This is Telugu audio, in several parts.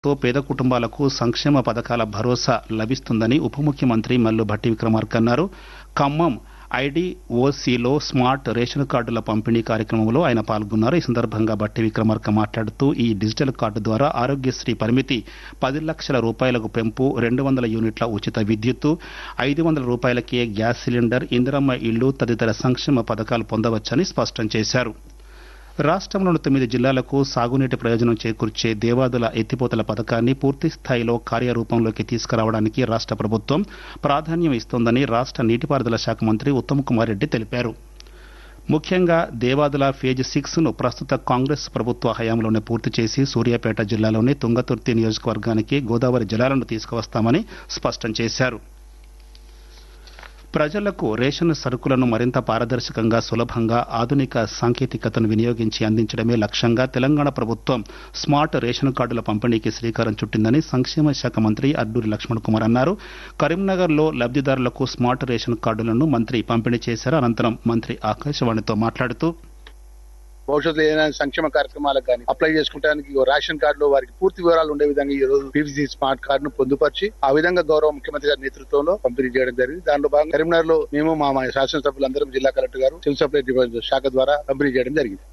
తో పేద కుటుంబాలకు సంక్షేమ పథకాల భరోసా లభిస్తుందని ఉప ముఖ్యమంత్రి మల్లు భట్టి విక్రమార్క అన్నారు ఖమ్మం ఐడిఓసిలో స్మార్ట్ రేషన్ కార్డుల పంపిణీ కార్యక్రమంలో ఆయన పాల్గొన్నారు ఈ సందర్భంగా బట్టి విక్రమార్క మాట్లాడుతూ ఈ డిజిటల్ కార్డు ద్వారా ఆరోగ్యశ్రీ పరిమితి పది లక్షల రూపాయలకు పెంపు రెండు వందల యూనిట్ల ఉచిత విద్యుత్తు ఐదు వందల రూపాయలకే గ్యాస్ సిలిండర్ ఇందిరమ్మ ఇళ్లు తదితర సంక్షేమ పథకాలు పొందవచ్చని స్పష్టం చేశారు రాష్ట్రంలోని తొమ్మిది జిల్లాలకు సాగునీటి ప్రయోజనం చేకూర్చే దేవాదుల ఎత్తిపోతల పథకాన్ని పూర్తి స్థాయిలో కార్యరూపంలోకి తీసుకురావడానికి రాష్ట్ర ప్రభుత్వం ప్రాధాన్యం ఇస్తోందని రాష్ట్ర నీటిపారుదల శాఖ మంత్రి ఉత్తమ్ కుమార్ రెడ్డి తెలిపారు ముఖ్యంగా దేవాదుల ఫేజ్ సిక్స్ ను ప్రస్తుత కాంగ్రెస్ ప్రభుత్వ హయాంలోనే పూర్తి చేసి సూర్యాపేట జిల్లాలోని తుంగతుర్తి నియోజకవర్గానికి గోదావరి జలాలను తీసుకువస్తామని స్పష్టం చేశారు ప్రజలకు రేషన్ సరుకులను మరింత పారదర్శకంగా సులభంగా ఆధునిక సాంకేతికతను వినియోగించి అందించడమే లక్ష్యంగా తెలంగాణ ప్రభుత్వం స్మార్ట్ రేషన్ కార్డుల పంపిణీకి శ్రీకారం చుట్టిందని సంక్షేమ శాఖ మంత్రి అడ్డూరి లక్ష్మణ్ కుమార్ అన్నారు కరీంనగర్లో లబ్దిదారులకు స్మార్ట్ రేషన్ కార్డులను మంత్రి పంపిణీ చేశారు అనంతరం మంత్రి ఆకాశవాణితో మాట్లాడుతూ భవిష్యత్తులో ఏదైనా సంక్షేమ కార్యక్రమాలకు కానీ అప్లై చేసుకోవడానికి రేషన్ కార్డులో వారికి పూర్తి వివరాలు ఉండే విధంగా ఈ రోజు పీవీసీ స్మార్ట్ కార్డు ను పొందుపరిచి ఆ విధంగా గౌరవ ముఖ్యమంత్రి గారి నేతృత్వంలో పంపిణీ చేయడం జరిగింది దానిలో భాగంగా కరీంనగర్ లో మేము మా మా శాసనసభ్యులందరం జిల్లా కలెక్టర్ గారు సివిల్ సప్లై డిపార్ట్మెంట్ శాఖ ద్వారా పంపిణీ చేయడం జరిగింది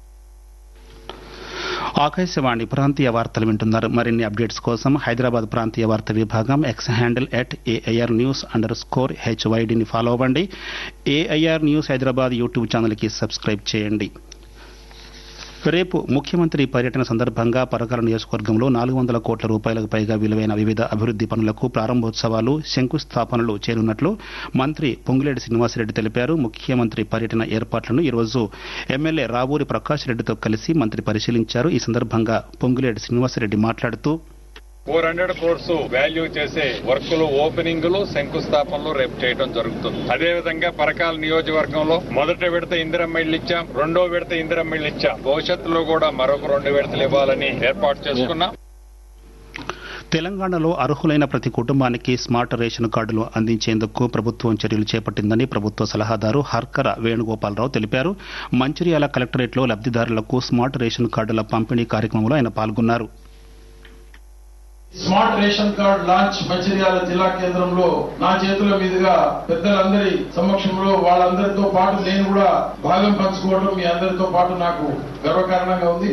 ఆకాశవాణి ప్రాంతీయ వార్తలు వింటున్నారు మరిన్ని అప్డేట్స్ కోసం హైదరాబాద్ ప్రాంతీయ వార్త విభాగం X handle at AIR news underscore హెచ్వైడిని ఫాలో అవ్వండి ఏఐఆర్ న్యూస్ హైదరాబాద్ యూట్యూబ్ ఛానల్కి సబ్స్క్రైబ్ చేయండి రేపు ముఖ్యమంత్రి పర్యటన సందర్భంగా పరకాల నియోజకవర్గంలో నాలుగు వందల కోట్ల రూపాయలకు పైగా విలువైన వివిధ అభివృద్ది పనులకు ప్రారంభోత్సవాలు శంకుస్థాపనలు చేరున్నట్లు మంత్రి పొంగులేటి శ్రీనివాసరెడ్డి తెలిపారు ముఖ్యమంత్రి పర్యటన ఏర్పాట్లను ఈరోజు ఎమ్మెల్యే రావూరి ప్రకాష్ రెడ్డితో కలిసి మంత్రి పరిశీలించారు ఈ సందర్భంగా పొంగులేటి శ్రీనివాసరెడ్డి మాట్లాడుతూ ఫోర్ హండ్రెడ్ క్రోర్స్ వాల్యూ చేసే వర్కులు ఓపెనింగ్లు శంకుస్థాపనలు రేపు చేయడం జరుగుతుంది అదే విధంగా పరకాల నియోజకవర్గంలో మొదట విడత ఇందిరమ్మ ఇళ్ళు ఇచ్చాం రెండో విడత ఇందిరమ్మ ఇళ్ళు ఇచ్చాం భవిష్యత్తులో కూడా మరొక రెండు విడతలు ఇవ్వాలని ఏర్పాటు చేసుకున్నాం తెలంగాణలో అర్హులైన ప్రతి కుటుంబానికి స్మార్ట్ రేషన్ కార్డులు అందించేందుకు ప్రభుత్వం చర్యలు చేపట్టిందని ప్రభుత్వ సలహాదారు హర్కర వేణుగోపాలరావు తెలిపారు మంచిర్యాల కలెక్టరేట్లో లబ్దిదారులకు స్మార్ట్ రేషన్ కార్డుల పంపిణీ కార్యక్రమంలో ఆయన పాల్గొన్నారు smart ration card launch Mancherial జిల్లా కేంద్రంలో నా చేతుల మీదుగా పెద్దలందరి సమక్షంలో వాళ్ళందరితో పాటు నేను కూడా భాగం పంచుకోవడం మీ అందరితో పాటు నాకు గర్వకారణంగా ఉంది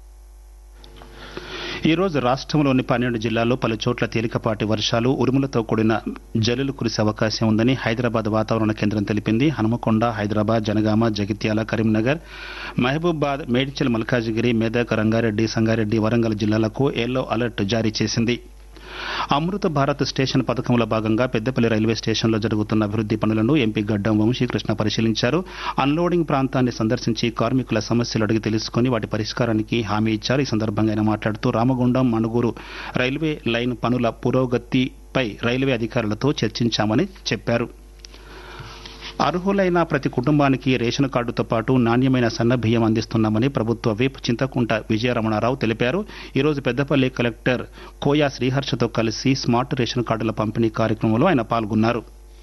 ఈ రోజు రాష్ట్రంలోని పన్నెండు జిల్లాల్లో పలు చోట్ల తేలికపాటి వర్షాలు ఉరుములతో కూడిన జల్లులు కురిసే అవకాశం ఉందని హైదరాబాద్ వాతావరణ కేంద్రం తెలిపింది హనుమకొండ హైదరాబాద్ జనగామ జగిత్యాల కరీంనగర్ మహబూబాద్ మేడ్చల్ మల్కాజిగిరి మెదక్ రంగారెడ్డి సంగారెడ్డి వరంగల్ జిల్లాలకు ఎల్లో అలర్ట్ జారీ చేసింది అమృత భారత్ స్టేషన్ పథకంలో భాగంగా పెద్దపల్లి రైల్వే స్టేషన్లో జరుగుతున్న అభివృద్ది పనులను ఎంపీ గడ్డం వంశీకృష్ణ పరిశీలించారు అన్లోడింగ్ ప్రాంతాన్ని సందర్శించి కార్మికుల సమస్యలు అడిగి తెలుసుకుని వాటి పరిష్కారానికి హామీ ఇచ్చారు ఈ సందర్భంగా ఆయన మాట్లాడుతూ రామగుండం మణుగూరు రైల్వే లైన్ పనుల పురోగతిపై రైల్వే అధికారులతో చర్చించామని చెప్పారు అర్హులైన ప్రతి కుటుంబానికి రేషన్ కార్డుతో పాటు నాణ్యమైన సన్న బియ్యం అందిస్తున్నామని ప్రభుత్వ విప్ చింతకుంట విజయరమణారావు తెలిపారు ఈరోజు పెద్దపల్లి కలెక్టర్ కోయా శ్రీహర్షతో కలిసి స్మార్ట్ రేషన్ కార్డుల పంపిణీ కార్యక్రమంలో ఆయన పాల్గొన్నారు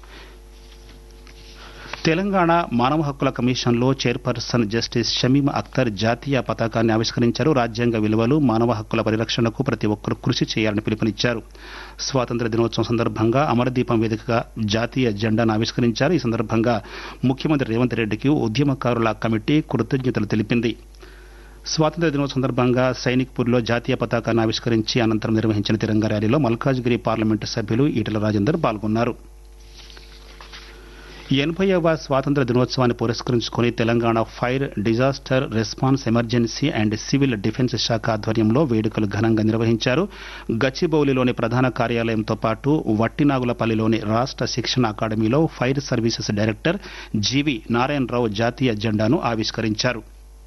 తెలంగాణ మానవ హక్కుల కమిషన్లో చైర్పర్సన్ జస్టిస్ షమీమ్ అఖ్తర్ జాతీయ పతాకాన్ని ఆవిష్కరించారు రాజ్యాంగ విలువలు మానవ హక్కుల పరిరక్షణకు ప్రతి ఒక్కరూ కృషి చేయాలని పిలుపునిచ్చారు స్వాతంత్ర దినోత్సవం సందర్భంగా అమరదీపం వేదికగా జాతీయ జెండాను ఆవిష్కరించారు ఈ సందర్భంగా ముఖ్యమంత్రి రేవంత్ రెడ్డికి ఉద్యమకారుల కమిటీ కృతజ్ఞతలు తెలిపింది స్వాతంత్ర దినోత్సవం సందర్భంగా సైనిక్పూర్లో జాతీయ పతాకాన్ని ఆవిష్కరించి అనంతరం నిర్వహించిన తిరంగ ర్యాలీలో మల్కాజ్గిరి పార్లమెంటు సభ్యులు ఈటల రాజేందర్ పాల్గొన్నారు ఎనభైవ స్వాతంత్ర దినోత్సవాన్ని పురస్కరించుకుని Telangana fire disaster response emergency and civil defence శాఖ ఆధ్వర్యంలో వేడుకలు ఘనంగా నిర్వహించారు గచ్చిబౌలిలోని ప్రధాన కార్యాలయంతో పాటు వట్టినాగులపల్లిలోని రాష్ట్ర శిక్షణ అకాడమీలో fire services director GV Narayana Rao జాతీయ జెండాను ఆవిష్కరించారు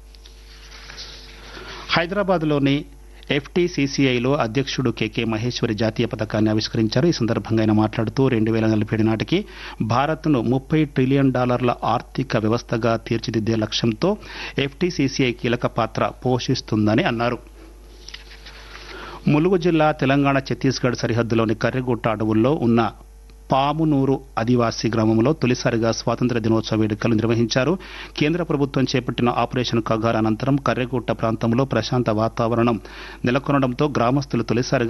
హైదరాబాద్లోని ఎఫ్టీసీసీఐలో అధ్యక్షుడు కెకే మహేశ్వరి జాతీయ పథకాన్ని ఆవిష్కరించారు ఈ సందర్భంగా ఆయన మాట్లాడుతూ రెండు వేల నలభై ఏడు నాటికి భారత్ను ముప్పై ట్రిలియన్ డాలర్ల ఆర్థిక వ్యవస్థగా తీర్చిదిద్దే లక్ష్యంతో ఎఫ్టీసీసీఐ కీలక పాత్ర పోషిస్తుందని అన్నారు ములుగు జిల్లా తెలంగాణ ఛత్తీస్గఢ్ సరిహద్దులోని కర్రెగుట్ట అడవుల్లో ఉన్న పామునూరు ఆదివాసీ గ్రామంలో తొలిసారిగా స్వాతంత్ర దినోత్సవ వేడుకలు నిర్వహించారు కేంద్ర ప్రభుత్వం చేపట్టిన ఆపరేషన్ కగార్ అనంతరం కర్రెగుట్ట ప్రాంతంలో ప్రశాంత వాతావరణం నెలకొనడంతో గ్రామస్తులు తొలిసారిగా